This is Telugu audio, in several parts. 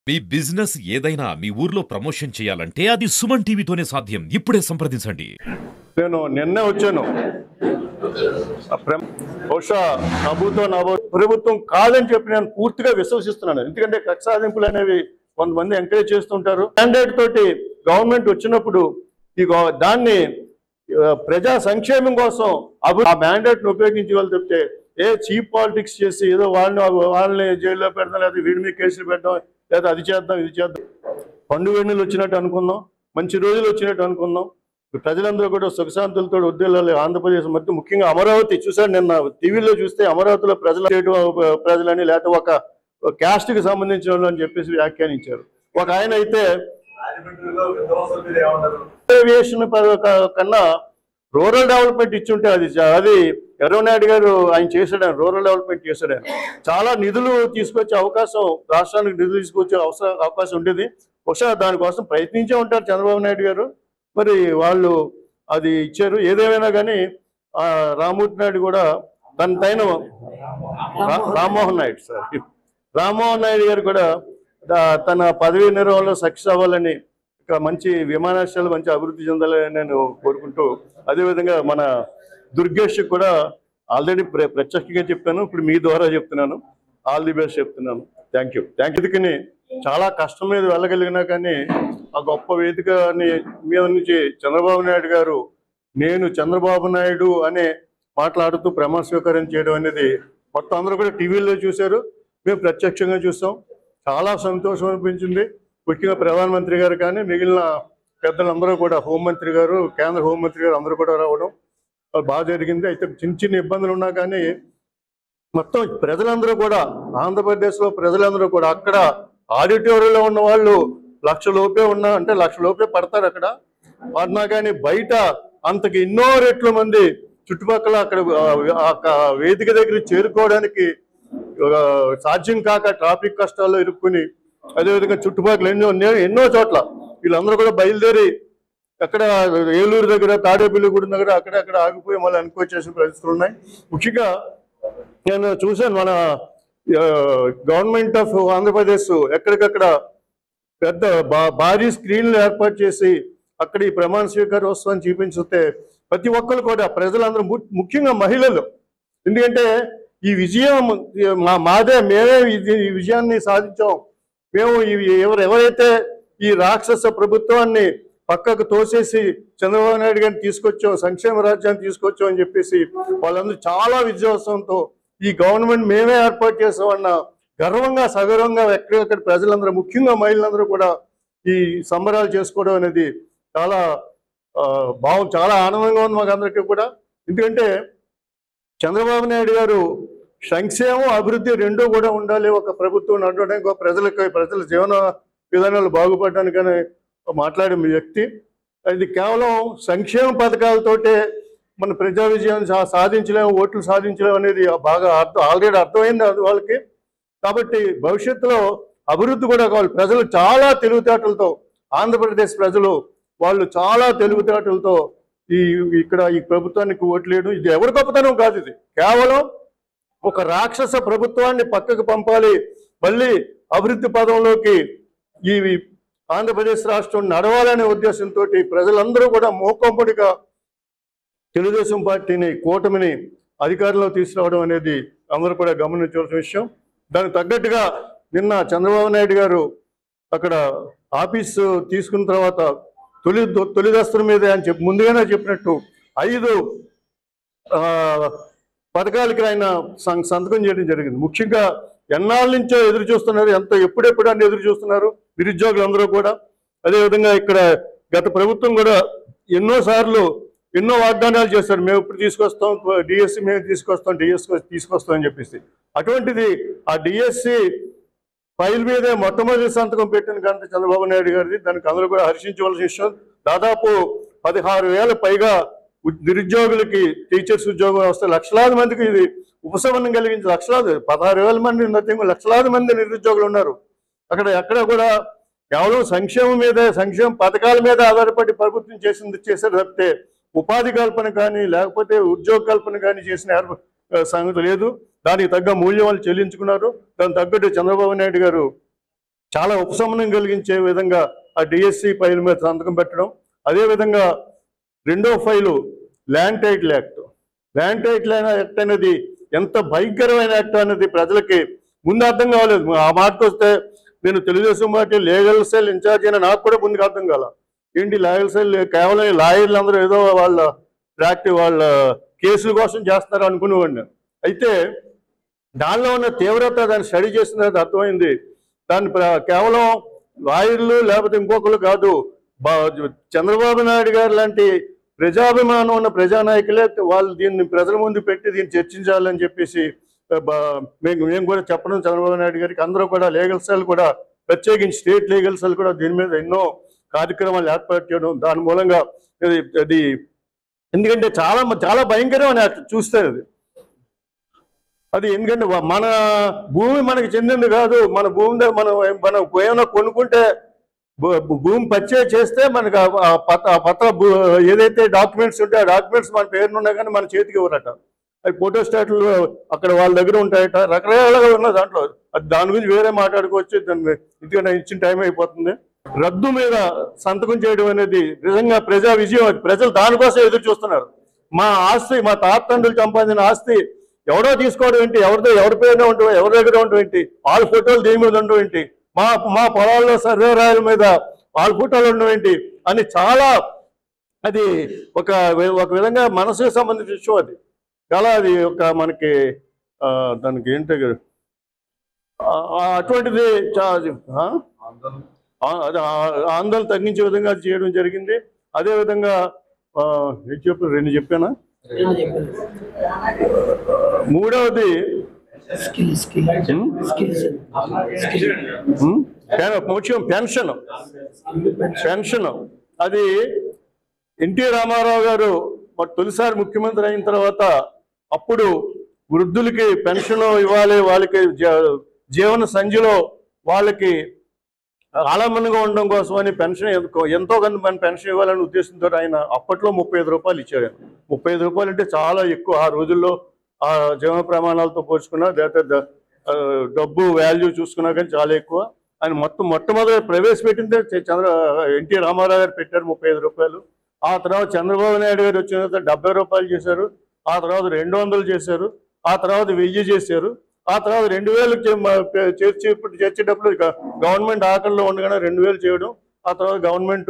మీ బిజినెస్ ఏదైనా మీ ఊర్లో ప్రమోషన్ చేయాలంటే అది సుమన్ టీవీతోనే సాధ్యం ఇప్పుడే సంప్రదించండి నేను నిన్నే వచ్చాను ఆ ప్ర- బహుశా ప్రభుత్వం నా ప్రభుత్వం కాదని చెప్పి నేను పూర్తిగా విశ్వసిస్తున్నాను ఎందుకంటే కక్ష సాధింపులు అనేవి కొంతమంది ఎంకరేజ్ చేస్తుంటారు మ్యాండేట్ తోటి గవర్నమెంట్ వచ్చినప్పుడు ఈ గవ- దాన్ని ఆ, ప్రజా సంక్షేమం కోసం అభి ఆ మ్యాండేట్ ను ఉపయోగించి వాళ్ళు చెప్తే ఏ చీప్ పాలిటిక్స్ చేసి ఏదో వాళ్ళని వాళ్ళని జైల్లో పెడతాం లేదా వీడి మీద కేసులు పెడతాం లేదా అది చేద్దాం ఇది చేద్దాం పండుగ వెన్నులు వచ్చినట్టు అనుకుందాం మంచి రోజులు వచ్చినట్టు అనుకుందాం ప్రజలందరూ కూడా సుఖశాంతులతో ఉద్యోగాలు ఆంధ్రప్రదేశ్ మధ్య ముఖ్యంగా అమరావతి చూసాను నిన్న టీవీలో చూస్తే అమరావతిలో ప్రజల స్టేట్ ప్రజలని లేకపోతే ఒక క్యాస్ట్ కి సంబంధించిన వాళ్ళు అని చెప్పేసి వ్యాఖ్యానించారు ఒక ఆయన అయితే ఏవియేషన్ ప- క- కన్నా రూరల్ డెవలప్మెంట్ ఇచ్చుంటే అది చా- అది ఎర్రనాయుడు గారు ఆయన చేశాడు ఆయన రూరల్ డెవలప్మెంట్ చేశాడు ఆయన చాలా నిధులు తీసుకొచ్చే అవకాశం రాష్ట్రానికి నిధులు తీసుకొచ్చే అవసరం అవకాశం ఉండేది బహుశా దానికోసం ప్రయత్నించే ఉంటారు చంద్రబాబు నాయుడు గారు మరి వాళ్ళు అది ఇచ్చారు ఏదేమైనా కానీ ఆ రామ్మూర్తి నాయుడు కూడా తన తైన రా- రామ్మోహన్ నాయుడు సార్ రామ్మోహన్ నాయుడు గారు కూడా దా- తన పదవి నిర్వహణలో సక్సెస్ అవ్వాలని ఇక మంచి విమానాశ్రయాలు మంచి అభివృద్ధి చెందాలని నేను కోరుకుంటూ అదేవిధంగా మన దుర్గేష్ కూడా ఆల్రెడీ ప్ర ప్రత్యక్షంగా చెప్పాను ఇప్పుడు మీ ద్వారా చెప్తున్నాను ఆల్ ది బెస్ట్ చెప్తున్నాను థ్యాంక్ యూ థ్యాంక్ యూ చాలా కష్టం మీద వెళ్ళగలిగినా కానీ ఆ గొప్ప వేదికని మీద నుంచి చంద్రబాబు నాయుడు గారు నేను చంద్రబాబు నాయుడు అనే మాట్లాడుతూ ప్రమాణ స్వీకారం చేయడం అనేది మొత్తం అందరూ కూడా టీవీలో చూశారు మేము ప్రత్యక్షంగా చూసాం చాలా సంతోషం అనిపించింది ముఖ్యంగా ప్రధానమంత్రి గారు కానీ మిగిలిన పెద్దలందరూ కూడా హోంమంత్రి గారు కేంద్ర హోంమంత్రి గారు అందరూ కూడా రావడం అది బాగా జరిగింది అయితే చిన్న చిన్న ఇబ్బందులు ఉన్నా కానీ మొత్తం ప్రజలందరూ కూడా ఆంధ్రప్రదేశ్లో ప్రజలందరూ కూడా అక్కడ ఆడిటోరియంలో ఉన్న వాళ్ళు లక్ష లోపే ఉన్నా అంటే లక్ష లోపే పడతారు అక్కడ పడినా కానీ బయట అంతకు ఎన్నో రెట్ల మంది చుట్టుపక్కల అక్కడ ఆ, ఆ వేదిక దగ్గర చేరుకోవడానికి ఆ, సాధ్యం కాక ట్రాఫిక్ కష్టాల్లో ఇరుక్కుని అదేవిధంగా చుట్టుపక్కల ఎన్నో ఎన్నో చోట్ల వీళ్ళందరూ కూడా బయలుదేరి అక్కడ ఏలూరు దగ్గర తాడేపల్లిగూడెం దగ్గర అక్కడక్కడ ఆగిపోయి మళ్ళీ అనుకోవచ్చేసిన పరిస్థితులు ఉన్నాయి ముఖ్యంగా నేను చూశాను మన గవర్నమెంట్ ఆఫ్ ఆంధ్రప్రదేశ్ ఎక్కడికక్కడ పెద్ద బా- భారీ స్క్రీన్లు ఏర్పాటు చేసి అక్కడ ఈ ప్రమాణ స్వీకారోత్సవాన్ని చూపించితే ప్రతి ఒక్కరు కూడా ప్రజలందరూ ము- ముఖ్యంగా మహిళలు ఎందుకంటే ఈ విజయం మా మాదే మేమే ఇది ఈ విజయాన్ని సాధించాం మేము ఇవి ఎవరు ఎవరైతే ఈ రాక్షస ప్రభుత్వాన్ని పక్కకు తోసేసి చంద్రబాబు నాయుడు గారిని తీసుకొచ్చాం సంక్షేమ రాజ్యాన్ని తీసుకొచ్చాం అని చెప్పేసి వాళ్ళందరూ చాలా విజయోత్సవంతో ఈ గవర్నమెంట్ మేమే ఏర్పాటు చేసామన్న గర్వంగా సగర్వంగా ఎక్కడెక్కడ ప్రజలందరూ ముఖ్యంగా మహిళలందరూ కూడా ఈ సంబరాలు చేసుకోవడం అనేది చాలా ఆ, బాగు చాలా ఆనందంగా ఉంది మాకు అందరికీ కూడా ఎందుకంటే చంద్రబాబు నాయుడు గారు సంక్షేమం అభివృద్ధి రెండూ కూడా ఉండాలి ఒక ప్రభుత్వం నడవడానికి ఒక ప్రజలకు ప్రజల జీవన విధానాలు బాగుపడడానికని మాట్లాడే వ్యక్తి అది కేవలం సంక్షేమ పథకాలతోటే మన ప్రజా విజయాన్ని సా- సాధించలేము ఓట్లు సాధించలేము అనేది బాగా అర్థం ఆల్రెడీ అర్థమైంది అది వాళ్ళకి కాబట్టి భవిష్యత్తులో అభివృద్ధి కూడా కావాలి ప్రజలు చాలా తెలివితేటలతో ఆంధ్రప్రదేశ్ ప్రజలు వాళ్ళు చాలా తెలివితేటలతో ఈ ఇక్కడ ఈ ప్రభుత్వానికి ఓట్లేయడం ఇది ఎవరి గొప్పతనం కాదు ఇది కేవలం ఒక రాక్షస ప్రభుత్వాన్ని పక్కకు పంపాలి మళ్ళీ అభివృద్ధి పదంలోకి ఈ ఆంధ్రప్రదేశ్ రాష్ట్రం నడవాలనే ఉద్దేశంతో ప్రజలందరూ కూడా మోకొంపుడిగా తెలుగుదేశం పార్టీని కూటమిని అధికారంలో తీసుకురావడం అనేది అందరూ కూడా గమనించవలసిన విషయం దానికి తగ్గట్టుగా నిన్న చంద్రబాబు నాయుడు గారు అక్కడ ఆఫీసు తీసుకున్న తర్వాత తొలి తొలి దస్తుల మీద అని చెప్పి ముందుగానే చెప్పినట్టు ఐదు ఆ, పథకాలకి ఆయన సం- సంతకం చేయడం జరిగింది ముఖ్యంగా ఎన్నాళ్ళ నుంచో ఎదురు చూస్తున్నారు ఎంత ఎప్పుడెప్పుడు అని ఎదురు చూస్తున్నారు నిరుద్యోగులు అందరూ కూడా అదేవిధంగా ఇక్కడ గత ప్రభుత్వం కూడా ఎన్నో సార్లు ఎన్నో వాగ్దానాలు చేశారు మేము ఇప్పుడు తీసుకొస్తాం డిఎస్సి మేము తీసుకొస్తాం డిఎస్సి తీసుకొస్తాం అని చెప్పేసి అటువంటిది ఆ డిఎస్సి ఫైల్ మీదే మొట్టమొదటి సంతకం పెట్టిన ఘనత చంద్రబాబు నాయుడు గారిది దానికి అందరూ కూడా హర్షించవలసిన విషయం దాదాపు పదహారు వేల పైగా ఉ- నిరుద్యోగులకి టీచర్స్ ఉద్యోగం వస్తే లక్షలాది మందికి ఇది ఉపశమనం కలిగించి లక్షలాది పదహారు వేల మంది నథింగ్ లక్షలాది మంది నిరుద్యోగులు ఉన్నారు అక్కడ ఎక్కడ కూడా కేవలం సంక్షేమం మీద సంక్షేమ పథకాల మీద ఆధారపడి ప్రభుత్వం చేసింది చేశారు తప్పితే ఉపాధి కల్పన కానీ లేకపోతే ఉద్యోగ కల్పన కానీ చేసిన ఏర్ప- ఆ, సంగతి లేదు దానికి తగ్గ మూల్యం వాళ్ళు చెల్లించుకున్నారు దానికి తగ్గట్టు చంద్రబాబు నాయుడు గారు చాలా ఉపశమనం కలిగించే విధంగా ఆ డిఎస్సి ఫైల్ మీద సంతకం పెట్టడం అదేవిధంగా రెండో file land title act land title act అనేది ఎంత భయంకరమైన యాక్ట్ అనేది ప్రజలకి ముందు అర్థం కావలేదు ఆ మాటకు వస్తే నేను Telugu Desam party legal cell incharge అయినా నాకు కూడా ముందుకు అర్థం కాల ఏంటి లీగల్ సెల్ కేవలం ఈ లాయర్లు అందరూ ఏదో వాళ్ళ ప్రాక్టి వాళ్ళ కేసుల కోసం చేస్తున్నారు అనుకునేవాడిని నేను. అయితే దానిలో ఉన్న తీవ్రత దాన్ని స్టడీ చేసిన తర్వాత అర్థమైంది దాన్ని ప్ర- కేవలం లాయర్లు లేకపోతే ఇంకొకరు కాదు బా- చంద్రబాబు నాయుడు గారు లాంటి ప్రజాభిమానం ఉన్న ప్రజానాయకులే వాళ్ళు దీన్ని ప్రజల ముందు పెట్టి దీన్ని చర్చించాలని చెప్పేసి బా- మేము మేము కూడా చెప్పడం చంద్రబాబు నాయుడు గారికి అందరూ కూడా లీగల్ సెల్ కూడా ప్రత్యేకించి స్టేట్ లీగల్ సెల్ కూడా దీని మీద ఎన్నో కార్యక్రమాలు ఏర్పాటు చేయడం దాని మూలంగా ఇది అది ఎందుకంటే చాలా చాలా భయంకరమైన యాక్ట్ చూస్తే అది అది ఎందుకంటే వ- మన భూమి మనకి చెందింది కాదు మన భూమి దగ్గర మనం ఏం- మనం ఏమైనా కొనుక్కుంటే భూ- భూమి పర్చేజ్ చేస్తే మనకు ఆ- ఆ పత్ర ఆ పత్ర భూ- ఏదైతే డాక్యుమెంట్స్ ఉంటే ఆ డాక్యుమెంట్స్ మన పేరున ఉన్నా కానీ మన చేతికి ఇవ్వరట అవి ఫోటోస్టాట్లు అక్కడ వాళ్ళ దగ్గర ఉంటాయట రకరకాలుగా ఉన్న దాంట్లో అది దాని గురించి వేరే మాట్లాడుకోవచ్చు దాన్ని ఎందుకంటే ఇచ్చిన టైం అయిపోతుంది రద్దు మీద సంతకం చేయడం అనేది నిజంగా ప్రజా విజయం అది ప్రజలు దానికోసం ఎదురు చూస్తున్నారు మా ఆస్తి మా తాతండ్రులు సంపాదించిన ఆస్తి ఎవడో తీసుకోవడం ఏంటి ఎవరిదో ఎవరి పేరున ఉండవు ఎవరి దగ్గర ఉండడం ఏంటి వాళ్ళ ఫోటోలు దీని మీద ఉండడం ఏంటి మా మా పొలాల్లో సర్వే రాయల మీద వాళ్ళ ఫోటోలు ఉండడం ఏంటి అని చాలా అది ఒక వి- ఒక విధంగా మనసుకు సంబంధించిన విషయం అది చాలా అది ఒక మనకి ఆ, దానికి ఏంటి ఆ, ఆ, అటువంటిది చా- ఆ? ఆ, అది ఆ- ఆందోళన తగ్గించే విధంగా అది చేయడం జరిగింది అదే విధంగా ఆ, ఏం చెప్పు రెండు చెప్పానా మూడవది skill skill um, skills um, పెన్- ముఖ్యం పెన్షన్ పెన్షన్ అది ఎన్టీ రామారావు గారు మరి తొలిసారి ముఖ్యమంత్రి అయిన తర్వాత అప్పుడు వృద్ధులకి పెన్షన్ ఇవ్వాలి వాళ్ళకి జ- జీవన సంధిలో వాళ్ళకి ఆలంబనంగా ఉండడం కోసం అని పెన్షన్ ఎంతో- ఎంతో కొంత మన పెన్షన్ ఇవ్వాలనే ఉద్దేశంతో ఆయన అప్పట్లో ముప్పై ఐదు రూపాయలు ఇచ్చారు ఆయన. ముప్పై ఐదు రూపాయలు అంటే చాలా ఎక్కువ ఆ రోజుల్లో ఆ జీవన ప్రమాణాలతో పోల్చుకున్నా లేకపోతే ద- ఆ, డబ్బు వాల్యూ చూసుకున్నా కానీ చాలా ఎక్కువ ఆయన మొత్తం మొట్టమొదటి ప్రవేశపెట్టిందే చ- చంద్ర ఎన్టీ రామారావు గారు పెట్టారు ముప్పై ఐదు రూపాయలు ఆ తర్వాత చంద్రబాబు నాయుడు గారు వచ్చిన తర్వాత డెబ్బై రూపాయలు చేశారు ఆ తర్వాత రెండు వందలు చేశారు ఆ తర్వాత వెయ్యి చేశారు ఆ తర్వాత రెండు వేలు చే- మ- పే- చేర్చి ఇప్పుడు చేర్చేటప్పుడు ఇక గవర్నమెంట్ ఆకలిలో ఉండగానే రెండు వేలు చేయడం ఆ తర్వాత గవర్నమెంట్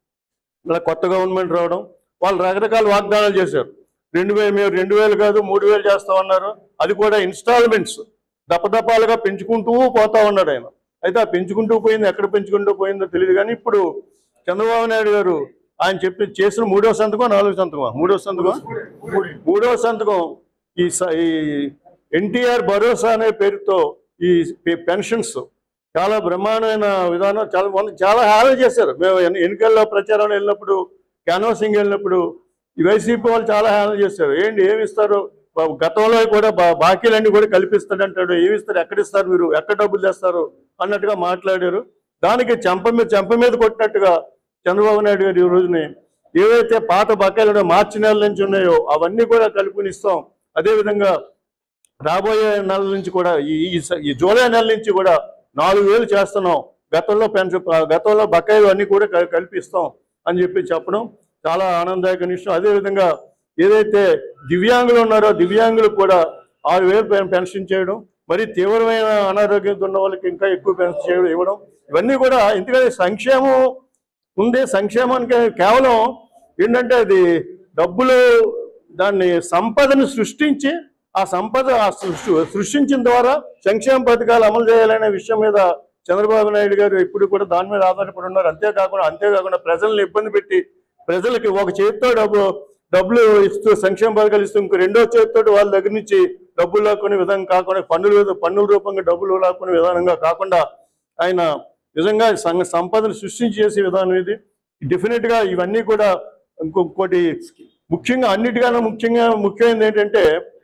ఇలా కొత్త గవర్నమెంట్ రావడం వాళ్ళు రకరకాల వాగ్దానాలు చేశారు రెండు వేలు మేము రెండు వేలు కాదు మూడు వేలు చేస్తామన్నారు అది కూడా ఇన్స్టాల్మెంట్స్ దపదపాలుగా పెంచుకుంటూ పోతా ఉన్నాడు ఆయన అయితే ఆ పెంచుకుంటూ పోయింది ఎక్కడ పెంచుకుంటూ పోయిందో తెలియదు కానీ ఇప్పుడు చంద్రబాబు నాయుడు గారు ఆయన చెప్పి చేసిన మూడో సంతకం నాలుగో సంతకం మూడో సంతకం మూడో సంతకం ఈ స- ఈ ఎన్టీఆర్ భరోసా అనే పేరుతో ఈ పె- పెన్షన్స్ చాలా బ్రహ్మాండమైన విధానం చాలా మంది చాలా హామీ చేశారు మేము ఎన్ని- ఎన్నికల్లో ప్రచారంలో వెళ్ళినప్పుడు క్యాన్వాసింగ్ వెళ్ళినప్పుడు ఈ వైసీపీ వాళ్ళు చాలా హ్యాండిల్ చేశారు ఏంటి ఏమి ఇస్తారు బా- గతంలో కూడా బా బాకీలన్నీ కూడా కల్పిస్తాడంటాడు ఏమి ఇస్తారు ఎక్కడ ఇస్తారు మీరు ఎక్కడ డబ్బులు తెస్తారు అన్నట్టుగా మాట్లాడారు దానికి చెంప మీద చెంప మీద కొట్టినట్టుగా చంద్రబాబు నాయుడు గారు ఈ రోజుని ఏవైతే పాత బకాయిలు ఉన్నాయో, మార్చి నెలల నుంచి ఉన్నాయో అవన్నీ కూడా కలుపుని ఇస్తాం అదేవిధంగా రాబోయే నెల నుంచి కూడా ఈ ఈ స- ఈ జూలై నెల నుంచి కూడా నాలుగు వేలు చేస్తున్నాం గతంలో పెన్షన్ గతంలో బకాయిలు అన్ని కూడా కల్- కల్పిస్తాం అని చెప్పి చెప్పడం చాలా ఆనందదాయక విషయం అదేవిధంగా ఏదైతే దివ్యాంగులు ఉన్నారో దివ్యాంగులకు కూడా ఆరు వేలు పెన్- పెన్షన్ చేయడం మరి తీవ్రమైన అనారోగ్యంతో ఉన్న వాళ్ళకి ఇంకా ఎక్కువ పెన్షన్ చేయడం ఇవ్వడం ఇవన్నీ కూడా ఎందుకంటే సంక్షేమం ఉంది సంక్షేమానికి కేవలం ఏంటంటే అది డబ్బులు దాన్ని సంపదను సృష్టించి ఆ సంపద ఆ సృష్టి సృష్టించిన ద్వారా సంక్షేమ పథకాలు అమలు చేయాలనే విషయం మీద చంద్రబాబు నాయుడు గారు ఇప్పుడు కూడా దాని మీద ఆధారపడి ఉన్నారు అంతేకాకుండా అంతేకాకుండా ప్రజల్ని ఇబ్బంది పెట్టి ప్రజలకి ఒక చేతితో డబ్బు డబ్బులు ఇస్తూ సంక్షేమ పథకాలు ఇస్తూ ఇంకో రెండో చేతితో వాళ్ళ దగ్గర నుంచి డబ్బులు లాక్కునే విధంగా కాకుండా పన్నుల పన్నుల రూపంగా డబ్బులు లాక్కునే విధానంగా కాకుండా ఆయన నిజంగా సంఘ సంపదను సృష్టించి చేసే విధానం ఇది డెఫినెట్ గా ఇవన్నీ కూడా ఇంకొకటి ముఖ్యంగా అన్నిటికన్నా ముఖ్యంగా ముఖ్యమైనది ఏంటంటే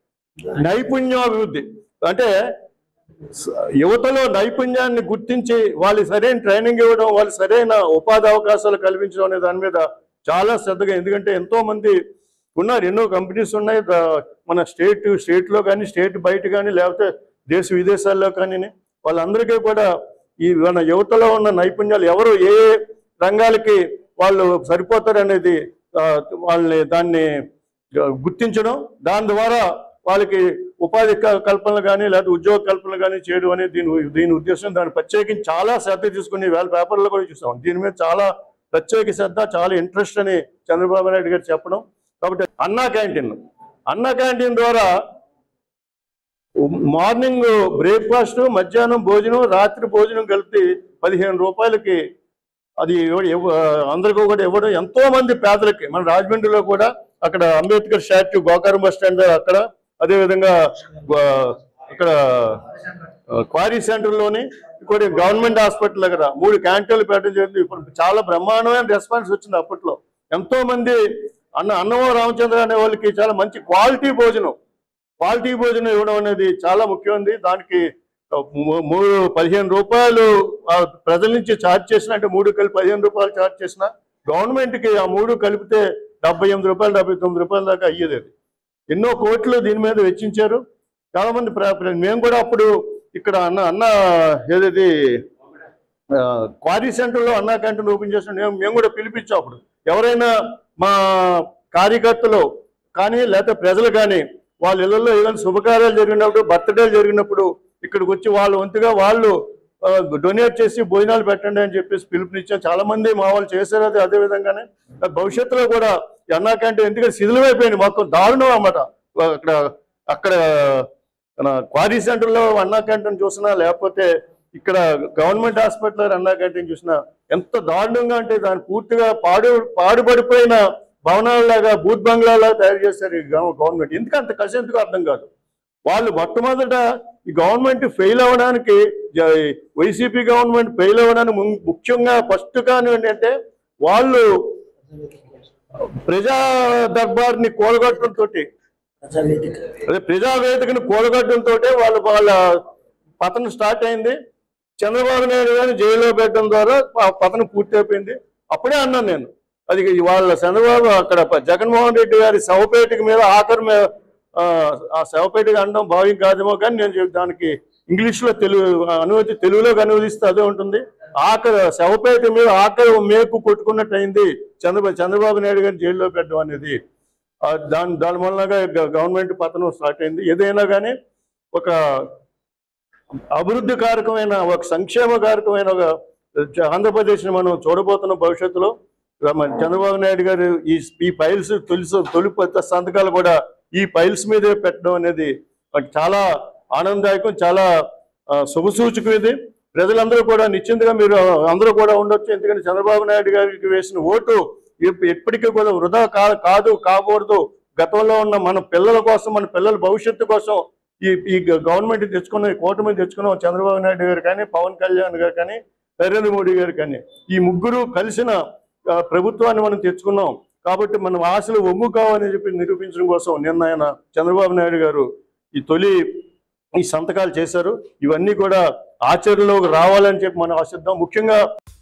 నైపుణ్యాభివృద్ధి అంటే స- యువతలో నైపుణ్యాన్ని గుర్తించి వాళ్ళకి సరైన ట్రైనింగ్ ఇవ్వడం వాళ్ళకి సరైన ఉపాధి అవకాశాలు కల్పించడం అనే దాని మీద చాలా శ్రద్ధగా ఎందుకంటే ఎంతో మంది ఉన్నారు ఎన్నో కంపెనీస్ ఉన్నాయి ద- మన స్టేట్ స్టేట్లో కానీ స్టేట్ బయట కానీ లేకపోతే దేశ విదేశాల్లో కానీ వాళ్ళందరికీ కూడా ఈ మన యువతలో ఉన్న నైపుణ్యాలు ఎవరు ఏ ఏ రంగాలకి వాళ్ళు సరిపోతారు అనేది ఆ, వాళ్ళని దాన్ని గుర్తించడం దాని ద్వారా వాళ్ళకి ఉపాధి క- కల్పనలు కానీ లేదా ఉద్యోగ కల్పనలు కానీ చేయడం అనేది దీని దీని ఉద్దేశం దాన్ని ప్రత్యేకించి చాలా శ్రద్ధ తీసుకుని వేల పేపర్లో కూడా చూసాం దీని మీద చాలా ప్రత్యేక శ్రద్ధ చాలా ఇంట్రెస్ట్ అని చంద్రబాబు నాయుడు గారు చెప్పడం కాబట్టి అన్నా క్యాంటీన్ అన్నా క్యాంటీన్ ద్వారా మార్నింగ్ బ్రేక్ఫాస్ట్ మధ్యాహ్నం భోజనం రాత్రి భోజనం కలిపి పదిహేను రూపాయలకి అది ఇవ్వ- ఇవ్వ- అందరికీ కూడా ఇవ్వడం ఎంతో మంది పేదలకి మన రాజమండ్రిలో కూడా అక్కడ Ambedkar statue Gokaram bus stand అక్కడ అదేవిధంగా ఆ, ఇక్కడ ఆ, క్వారీ సెంటర్లోని ఇంకోటి గవర్నమెంట్ హాస్పిటల్ దగ్గర మూడు క్యాంటీన్లు పెట్టడం జరిగింది ఇప్పుడు చాలా బ్రహ్మాండమైన రెస్పాన్స్ వచ్చింది అప్పట్లో ఎంతో మంది అన్న అన్నమో రామచంద్ర అనే వాళ్ళకి చాలా మంచి క్వాలిటీ భోజనం క్వాలిటీ భోజనం ఇవ్వడం అనేది చాలా ముఖ్యమైనది దానికి మూ- మూడు పదిహేను రూపాయలు ఆ ప్రజల నుంచి ఛార్జ్ చేసిన అంటే మూడు కలిపి పదిహేను రూపాయలు ఛార్జ్ చేసిన గవర్నమెంట్కి ఆ మూడు కలిపితే డెబ్బై ఎనిమిది రూపాయలు డెబ్బై తొమ్మిది రూపాయల దాకా అయ్యేది అది ఎన్నో కోట్లు దీని మీద వెచ్చించారు చాలా మంది ప్ర- ప్ర- మేము కూడా అప్పుడు ఇక్కడ అన్న అన్న ఏదది ఆ, క్వారీ సెంటర్లో అన్నా క్యాంటీన్ ఓపెన్ చేసిన మేము మేము కూడా పిలిపించాం అప్పుడు ఎవరైనా మా కార్యకర్తలు కానీ లేకపోతే ప్రజలు కానీ వాళ్ళ ఇళ్లలో ఏదైనా శుభకార్యాలు జరిగినప్పుడు బర్త్డేలు జరిగినప్పుడు ఇక్కడికి వచ్చి వాళ్ళ వంతుగా వాళ్ళు డొనేట్ చేసి భోజనాలు పెట్టండి అని చెప్పేసి పిలుపునిచ్చాం చాలా మంది మా వాళ్ళు చేశారు అది అదే విధంగానే భవిష్యత్తులో కూడా ఈ అన్నా క్యాంటీన్ ఎందుకంటే శిథిలమైపోయింది మొత్తం దారుణం అన్నమాట అక్కడ అక్కడ మన క్వారీ సెంటర్లో అన్నా క్యాంటీన్ చూసినా లేకపోతే ఇక్కడ గవర్నమెంట్ హాస్పిటల్ అన్నా క్యాంటీన్ చూసినా ఎంత దారుణంగా అంటే దాన్ని పూర్తిగా పాడు పాడుపడిపోయిన భవనాలలాగా బూత్ బంగ్లాలా తయారు చేశారు ఈ గవ- గవర్నమెంట్ ఎందుకు అంత కసి ఎందుకు అర్థం కాదు వాళ్ళు మొట్టమొదట ఈ గవర్నమెంట్ ఫెయిల్ అవ్వడానికి జ- వైసీపీ గవర్నమెంట్ ఫెయిల్ అవ్వడానికి ము- ముఖ్యంగా ఫస్ట్ కాని ఏంటంటే వాళ్ళు ప్రజా దర్బార్ని కూలగొట్టడంతో ప్రజావేదిక అదే ప్రజావేదికను కూలగొట్టడంతో వాళ్ళ వాళ్ళ పతనం స్టార్ట్ అయింది చంద్రబాబు నాయుడు గారిని జైల్లో పెట్టడం ద్వారా ఆ పతనం పూర్తి అయిపోయింది అప్పుడే అన్నాను నేను అది వాళ్ళ చంద్రబాబు అక్కడ ప- జగన్మోహన్ రెడ్డి గారి శవపేటిక మీద ఆఖరి మీద ఆ, ఆ శవపేటిక అనడం భావ్యం కాదేమో కానీ నేను చెప్- దానికి ఇంగ్లీష్ లో తెలుగు అనువది తెలుగులోకి అనువదిస్తే అదే ఉంటుంది ఆఖరి శవపేట మీద ఆఖరి మేకు కొట్టుకున్నట్టు అయింది చంద్రబాబు చంద్రబాబు నాయుడు గారిని జైల్లో పెట్టడం అనేది ఆ, దాని దాని వలనగా గ- గవర్నమెంట్ పతనం స్టార్ట్ అయింది ఏదైనా కానీ ఒక అభివృద్ధి కారకమైన ఒక సంక్షేమ కారకమైన ఒక చ- ఆంధ్రప్రదేశ్ని మనం చూడబోతున్న భవిష్యత్తులో మన చంద్రబాబు నాయుడు గారు ఈ ఈ ఫైల్స్ తొలిసి తొలి ప- సంతకాలు కూడా ఈ ఫైల్స్ మీదే పెట్టడం అనేది మనకి చాలా ఆనందదాయకం చాలా ఆ, శుభసూచకం ఇది ప్రజలందరూ కూడా నిశ్చింతగా మీరు అందరూ కూడా ఉండొచ్చు ఎందుకంటే చంద్రబాబు నాయుడు గారికి వేసిన ఓటు ఎప్- ఎప్పటికీ కూడా వృధా కా- కాదు కాకూడదు గతంలో ఉన్న మన పిల్లల కోసం మన పిల్లల భవిష్యత్తు కోసం ఈ ఈ గవర్నమెంట్ తెచ్చుకున్న ఈ కూటమి తెచ్చుకున్న చంద్రబాబు నాయుడు గారు కానీ పవన్ కళ్యాణ్ గారు కానీ నరేంద్ర మోడీ గారు కానీ ఈ ముగ్గురు కలిసిన ఆ, ప్రభుత్వాన్ని మనం తెచ్చుకున్నాం కాబట్టి మనం ఆశలు ఒమ్ము కావని చెప్పి నిరూపించడం కోసం నిన్న ఆయన చంద్రబాబు నాయుడు గారు ఈ తొలి ఈ సంతకాలు చేశారు ఇవన్నీ కూడా ఆచరణలోకి రావాలని చెప్పి మనం ఆశిద్దాం ముఖ్యంగా